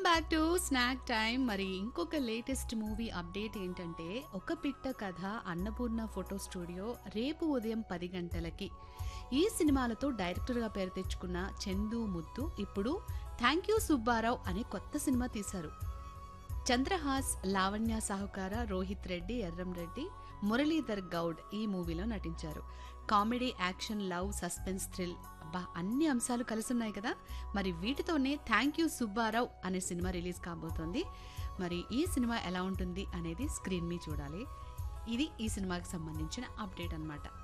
back to snack time మరి ఇంకొక latest movie update ఏంటంటే ఒక పిట్ట కథ అన్నపూర్ణ ఫోటో స్టూడియో రేపు ఉదయం పది గంటలకి ఈ సినిమాలతో డైరెక్టర్గా పేరు తెచ్చుకున్న చందు ముద్దు ఇప్పుడు థ్యాంక్ యూ సుబ్బారావు అనే కొత్త సినిమా తీశారు చంద్రహాస్ లావణ్య సాహుకార రోహిత్ రెడ్డి ఎర్రం రెడ్డి మురళీధర్ గౌడ్ ఈ మూవీలో నటించారు comedy action love suspense thrill అబ్బా అన్ని అంశాలు కలిసి ఉన్నాయి కదా మరి వీటితోనే థ్యాంక్ యూ సుబ్బారావు అనే సినిమా రిలీజ్ కాబోతోంది మరి ఈ సినిమా ఎలా ఉంటుంది అనేది స్క్రీన్ మీ చూడాలి ఇది ఈ సినిమాకి సంబంధించిన అప్డేట్ అన్నమాట